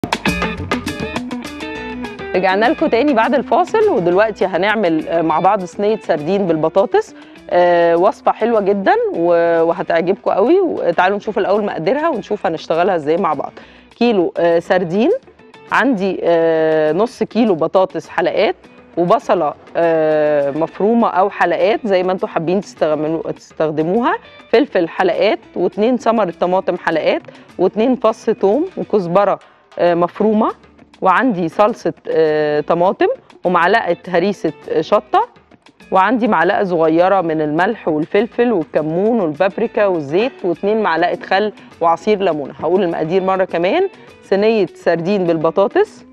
رجعنا لكم تاني بعد الفاصل ودلوقتي هنعمل آه، مع بعض صينيه سردين بالبطاطس آه، وصفه حلوه جدا و- وهتعجبكم قوي وتعالوا نشوف الاول مقاديرها ونشوف هنشتغلها ازاي مع بعض كيلو آه، سردين عندي آه، نص كيلو بطاطس حلقات وبصله آه، مفرومه او حلقات زي ما انتم حابين تستخدموا- تستخدموها فلفل حلقات واتنين ثمره طماطم حلقات واتنين فص ثوم وكزبره آه، مفرومه وعندي صلصه آه، طماطم ومعلقه هريسه آه، شطه وعندي معلقه صغيره من الملح والفلفل والكمون والبابريكا والزيت واتنين معلقه خل وعصير ليمونه هقول المقادير مره كمان صينيه سردين بالبطاطس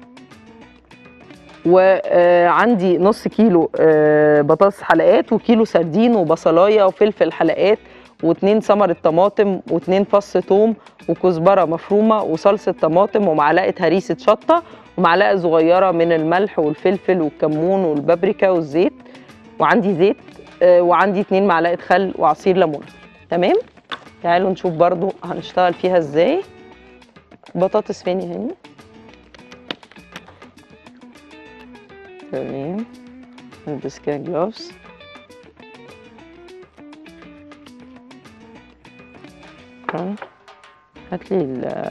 وعندي نص كيلو آه، بطاطس حلقات وكيلو سردين وبصلايه وفلفل حلقات واتنين ثمرة طماطم واتنين فص ثوم وكزبرة مفرومة وصلصة طماطم ومعلقة هريسة شطة ومعلقة صغيرة من الملح والفلفل والكمون والبابريكا والزيت وعندي زيت آه، وعندي اتنين معلقة خل وعصير ليمون تمام تعالوا نشوف برضو هنشتغل فيها ازاي بطاطس فين يا هاني تمام نلبس كده جلوفز شكرا هاتلي ال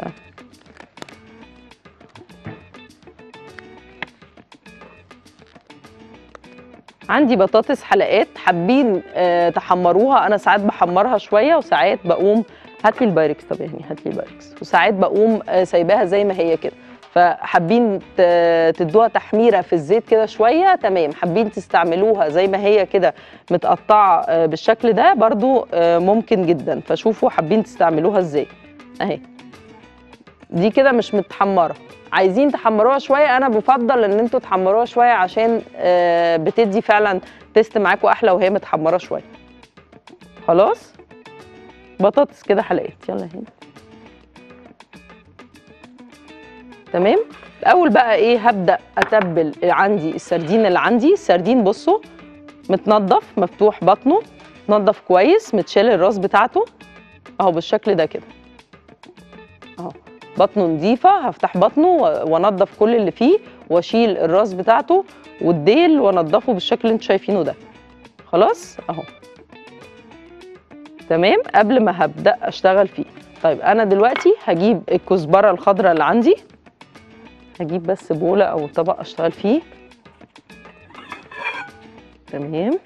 عندي بطاطس حلقات حابين آه، تحمروها انا ساعات بحمرها شويه وساعات بقوم هاتلي البايركس طب يعني هاتلي البايركس وساعات بقوم آه، سايباها زي ما هي كده فحابين ت- تدوها تحميره في الزيت كده شويه تمام حابين تستعملوها زي ما هي كده متقطعه آه، بالشكل ده برضو آه، ممكن جدا فشوفوا حابين تستعملوها ازاي اهي دي كده مش متحمره عايزين تحمروها شويه انا بفضل ان انتوا تحمروها شويه عشان آه، بتدي فعلا تيست معاكم احلى وهي متحمره شويه خلاص بطاطس كده حلقات يلا هنا تمام الاول بقى ايه هبدا اتبل عندي السردين اللي عندي السردين بصوا متنضف مفتوح بطنه متنضف كويس متشال الراس بتاعته اهو بالشكل ده كده اهو بطنه نظيفه هفتح بطنه و- وانضف كل اللي فيه واشيل الراس بتاعته والديل وانضفه بالشكل اللي انتوا شايفينه ده خلاص اهو تمام قبل ما هبدا اشتغل فيه طيب انا دلوقتي هجيب الكزبره الخضراء اللي عندي هجيب بس بوله او طبق اشتغل فيه تمام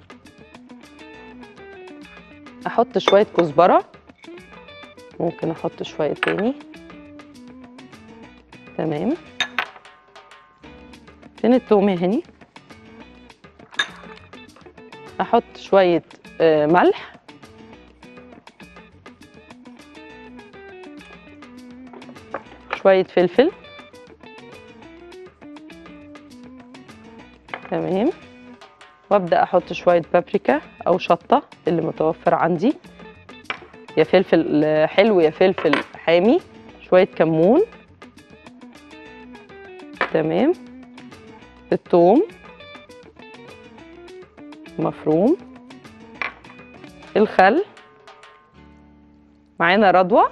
احط شويه كزبره ممكن احط شويه تاني تمام فين التوم يا هني احط شويه آه، ملح شويه فلفل تمام وابدا احط شويه بابريكا او شطه اللي متوفر عندي يا فلفل آه، حلو يا فلفل حامي شويه كمون تمام الثوم مفروم الخل معانا رضوى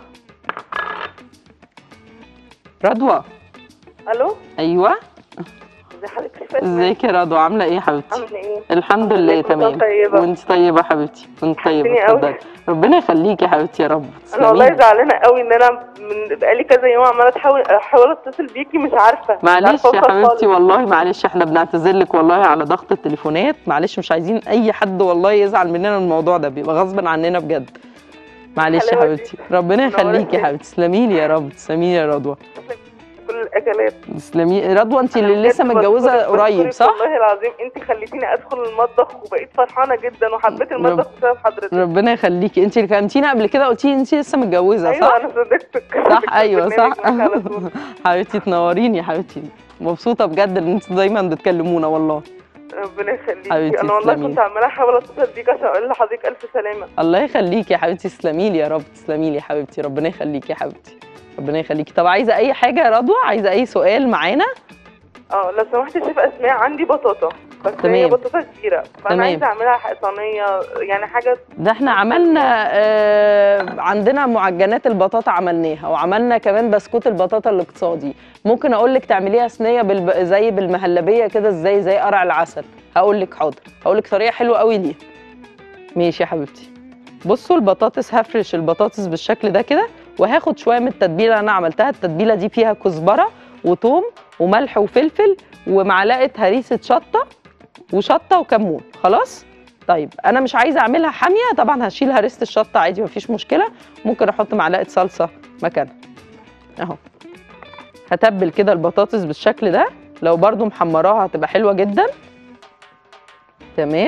رضوى الو ايوه ازي حضرتك فاتنة؟ ازيك يا رضوى عامله ايه يا حبيبتي عامله ايه الحمد لله ازيك وانت تمام طيبة؟ وانت طيبه يا حبيبتي وانت طيبه وحشتيني قوي. اتفضلي ربنا يخليكي يا حبيبتي يا رب انا والله تسلمي. زعلانه قوي ان انا من بقالي كذا يوم عماله احاول احاول اتصل بيكي مش عارفه مش معلش عارفة يا أوصل حبيبتي خالص. والله معلش احنا بنعتذر لك والله على ضغط التليفونات معلش مش عايزين اي حد والله يزعل مننا من الموضوع ده بيبقى غصب عننا بجد معلش يا حلاوة حبيبتي ربنا منورة يخليكي يا الدنيا. حبيبتي تسلمي لي يا رب تسلمي لي يا رضوى كل الاكلات تسلمي رضوى انت اللي أنا لسه بجد متجوزه بشكرك- قريب بشكرك صح والله العظيم انت خليتيني ادخل المطبخ وبقيت فرحانه جدا وحبيت المطبخ بسبب حضرتك ربنا يخليكي انت اللي كلمتينا قبل كده قلتي لي انت لسه متجوزه ايوه صح انا صديقتك صح ايوه صح على طول. حبيبتي تنوريني يا حبيبتي مبسوطه بجد ان انتوا دايما بتكلمونا والله ربنا يخليكي حبيبتي انا والله تسلمي. كنت عماله احاول اتصل بيك عشان اقول لحضرتك الف سلامه الله يخليكي يا حبيبتي تسلمي لي يا رب تسلمي لي يا حبيبتي ربنا يخليكي يا حبيبتي ربنا يخليكي طب عايزه اي حاجه يا رضوى عايزه اي سؤال معانا اه لو سمحت يا شيف اسماء عندي بطاطا بس تمام. هي بطاطا كبيره فانا تمام. عايزه اعملها صينيه يعني حاجه ده احنا عملنا آه عندنا معجنات البطاطا عملناها وعملنا كمان بسكوت البطاطا الاقتصادي ممكن اقول لك تعمليها صينيه بالب... زي بالمهلبيه كده ازاي زي قرع العسل هقول لك حاضر هقول لك طريقه حلوه قوي ليها ماشي يا حبيبتي بصوا البطاطس هفرش البطاطس بالشكل ده كده وهاخد شويه من التتبيله اللي انا عملتها التتبيله دي فيها كزبره وثوم وملح وفلفل ومعلقه هريسه شطه وشطه وكمون خلاص طيب انا مش عايزه اعملها حاميه طبعا هشيل هريسه الشطه عادي مفيش مشكله ممكن احط معلقه صلصه مكانها اهو هتبل كده البطاطس بالشكل ده لو برضو محمراها هتبقى حلوه جدا تمام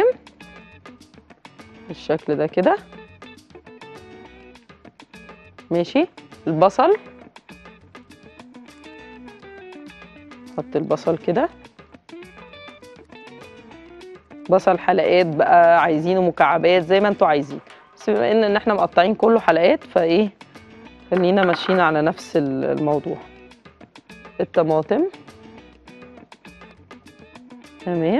بالشكل ده كده ماشي البصل حط البصل كده بصل حلقات بقى عايزينه مكعبات زي ما انتوا عايزين بس بما ان ان احنا مقطعين كله حلقات فايه خلينا ماشيين على نفس ال- الموضوع الطماطم تمام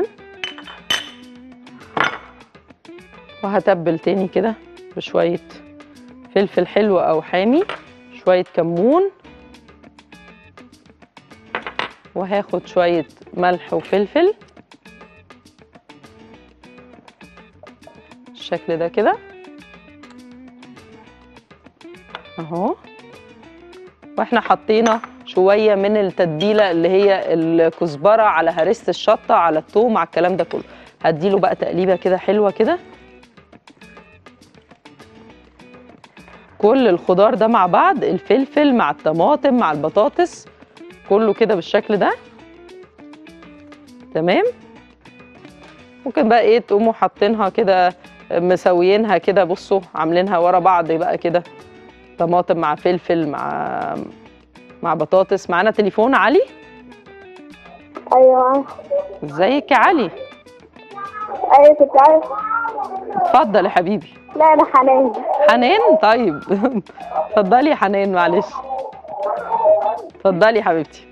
وهتبل تاني كده بشوية فلفل حلو أو حامي شوية كمون وهاخد شوية ملح وفلفل بالشكل ده كده اهو واحنا حطينا شويه من التتبيله اللي هي الكزبره على هريسه الشطه على الثوم على الكلام ده كله هديله بقى تقليبه كده حلوه كده كل الخضار ده مع بعض الفلفل مع الطماطم مع البطاطس كله كده بالشكل ده تمام ممكن بقى ايه تقوموا حاطينها كده مسويينها كده بصوا عاملينها ورا بعض بقى كده طماطم مع فلفل مع مع بطاطس معانا تليفون علي ايوه ازيك يا علي ايوه كنت عارف اتفضل يا حبيبي لا انا حنان حنان طيب اتفضلي يا حنان معلش اتفضلي يا حبيبتي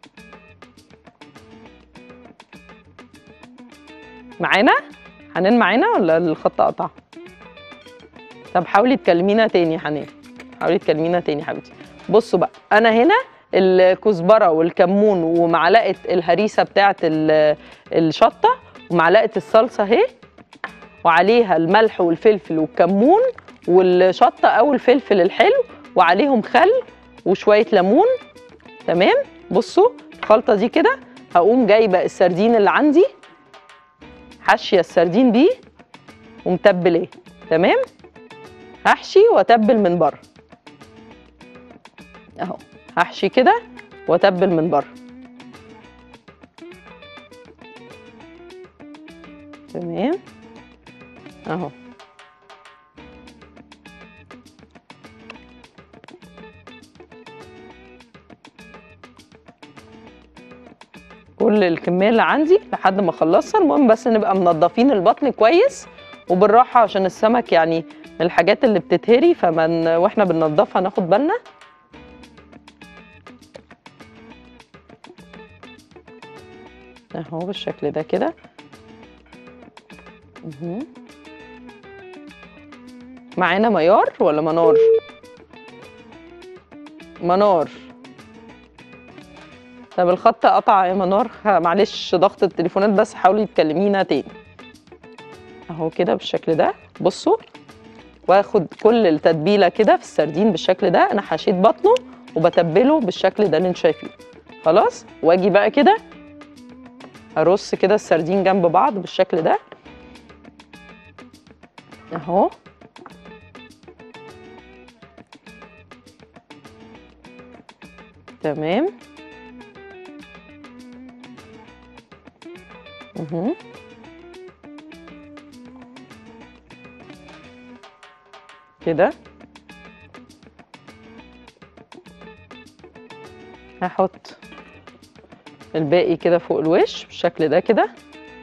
معانا حنان معانا ولا الخط قطع طب حاولي تكلمينا تاني يا حنان حاولي تكلمينا تاني يا حبيبتي بصوا بقى انا هنا الكزبره والكمون ومعلقه الهريسه بتاعه ال- الشطه ومعلقه الصلصه اهي وعليها الملح والفلفل والكمون والشطه او الفلفل الحلو وعليهم خل وشويه ليمون تمام بصوا الخلطه دي كده هقوم جايبه السردين اللي عندي حاشيه السردين بيه ومتبلاه تمام هحشي واتبل من بره اهو هحشي كده واتبل من بره تمام اهو كل الكميه اللي عندي لحد ما اخلصها المهم بس نبقى منضفين البطن كويس وبالراحه عشان السمك يعني من الحاجات اللي بتتهري فمن واحنا بننضفها ناخد بالنا اهو بالشكل ده كده مهم. معانا ميار ولا منار منار طب الخط قطع يا منار خ- معلش ضغط التليفونات بس حاولي تكلمينا تاني اهو كده بالشكل ده بصوا واخد كل التتبيله كده في السردين بالشكل ده انا حشيت بطنه وبتبله بالشكل ده اللي انتوا شايفينه خلاص واجي بقى كده ارص كده السردين جنب بعض بالشكل ده اهو تمام مهم. كده هحط الباقي كده فوق الوش بالشكل ده كده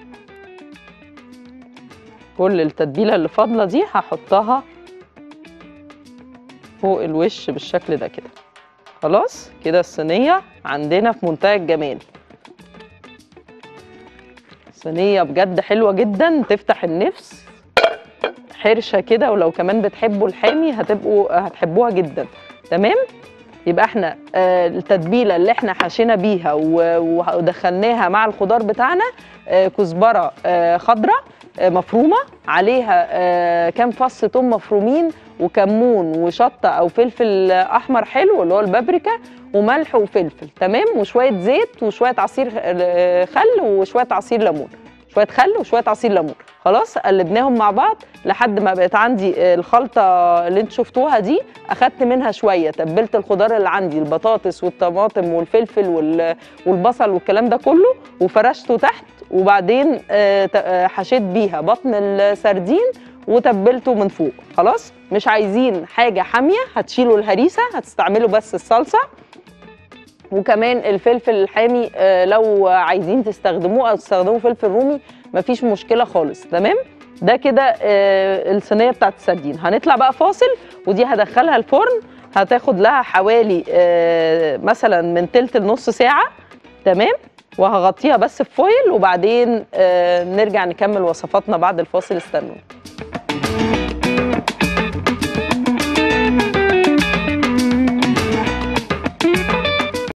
كل التتبيله اللي فاضله دي هحطها فوق الوش بالشكل ده كده خلاص كده الصينيه عندنا في منتهى الجمال صينيه بجد حلوه جدا تفتح النفس حرشه كده ولو كمان بتحبوا الحامي هتبقوا هتحبوها جدا تمام يبقى احنا آه، التتبيله اللي احنا حشينا بيها و- ودخلناها مع الخضار بتاعنا آه، كزبره آه، خضراء آه، مفرومه عليها آه، كام فص توم مفرومين وكمون وشطه او فلفل احمر حلو اللي هو البابريكا وملح وفلفل تمام وشويه زيت وشويه عصير آه، خل وشويه عصير ليمون شويه خل وشويه عصير ليمون خلاص قلبناهم مع بعض لحد ما بقت عندي آه، الخلطه اللي انتوا شفتوها دي اخدت منها شويه تبلت الخضار اللي عندي البطاطس والطماطم والفلفل وال- والبصل والكلام ده كله وفرشته تحت وبعدين آه، ت- آه، حشيت بيها بطن السردين وتبلته من فوق خلاص مش عايزين حاجه حاميه هتشيلوا الهريسه هتستعملوا بس الصلصه وكمان الفلفل الحامي آه، لو عايزين تستخدموه او تستخدموا فلفل رومي مفيش مشكله خالص تمام ده كده آه، الصينيه بتاعت السردين هنطلع بقى فاصل ودي هدخلها الفرن هتاخد لها حوالي آه، مثلا من تلت لنص ساعه تمام وهغطيها بس بفويل وبعدين آه، نرجع نكمل وصفاتنا بعد الفاصل استنوا